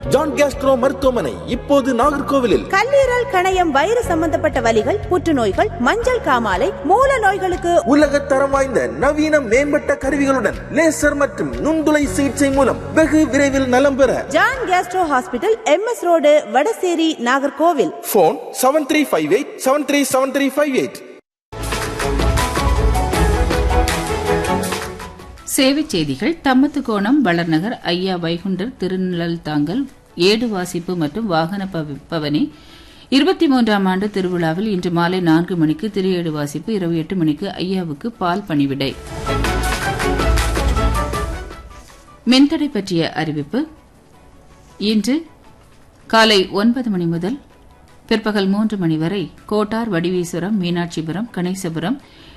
John Castro மருத்துவமனை இப்போது நாகர்கோவிலில் கல்லீரல் கணையம் வயிறு சம்பந்தப்பட்ட வலிகள் புற்றுநோய்கள் மஞ்சள் காமாலை மூல நோய்களுக்கு உலக தரம் வாய்ந்த நவீன மேம்பட்ட கருவிகளுடன் லேசர் மற்றும் நுண்துளை சிகிச்சை மூலம் வெகு விரைவில் நலம் பெற John Castro hospital M S road Vadasery Nagercoil phone seven three five eight seven three seven three five eight சேவைச் செய்திகள் தம்மத்துக்கோணம் வளர்நகர் ஐயா வைகுண்டர் திருநிழல் தாங்கல் ஏடு வாசிப்பு மற்றும் வாகன பவ- பவனி இருபத்தி மூன்றாம் ஆண்டு திருவிழாவில் இன்று மாலை நான்கு மணிக்கு திரு வாசிப்பு இரவு எட்டு மணிக்கு ஐயாவுக்கு பால் பணிவிடை மின்தடை பற்றிய அறிவிப்பு இன்று காலை ஒன்பது மணி முதல் பிற்பகல் மூன்று மணி வரை கோட்டார் வடிவீஸ்வரம் மீனாட்சிபுரம் கணேசபுரம்